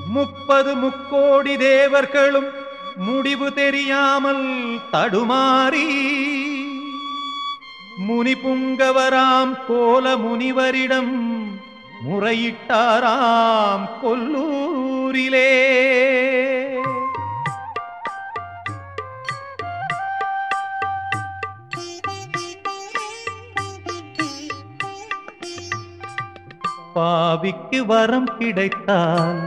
முப்பது முக்கோடி தேவர்களும் முடிவு தெரியாமல் தடுமாறி முனி புங்கவராம் கோல முனிவரிடம் முறையிட்டாராம் கொல்லூரிலே பாவிக்கு வரம் கிடைத்தால்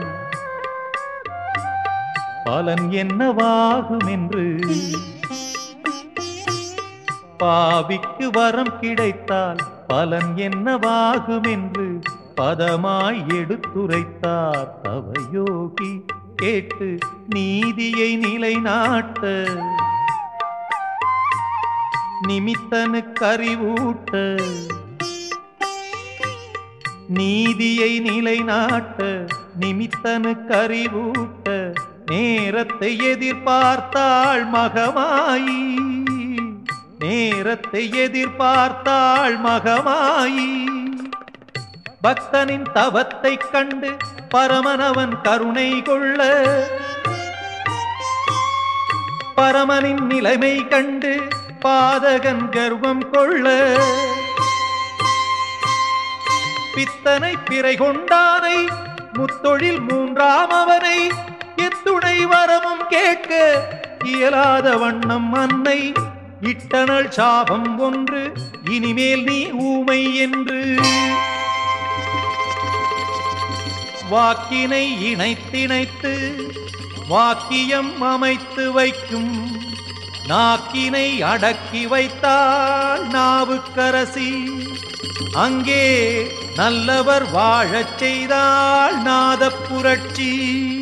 பலன் என்னவாகும் என்று பாவிக்கு வரம் கிடைத்தால் பலன் என்னவாகும் என்று பதமாய் எடுத்துரைத்தார் தவயோகி கேட்டு நீதியை நிலைநாட்ட நிமித்தனுக்கு அறிவூட்ட நீதியை நிலைநாட்ட நிமித்தனுக்கு அறிவூட்ட நேரத்தை எதிர்பார்த்தாள் மகமாயி நேரத்தை எதிர்பார்த்தாள் மகமாயி பக்தனின் தவத்தைக் கண்டு பரமனவன் கருணை கொள்ள பரமனின் நிலைமை கண்டு பாதகன் கர்வம் கொள்ள பித்தனை பிறை கொண்டானை முத்தொழில் மூன்றாம் அவனை எத்துணை வரமும் கேட்க இயலாத வண்ணம் அன்னை இட்டனள் சாபம் ஒன்று இனிமேல் நீ ஊமை என்று வாக்கினை இணைத்திணைத்து வாக்கியம் அமைத்து வைக்கும் நாக்கினை அடக்கி வைத்தாள் நாவுக்கரசி அங்கே நல்லவர் வாழச் செய்தாள் நாதப் புரட்சி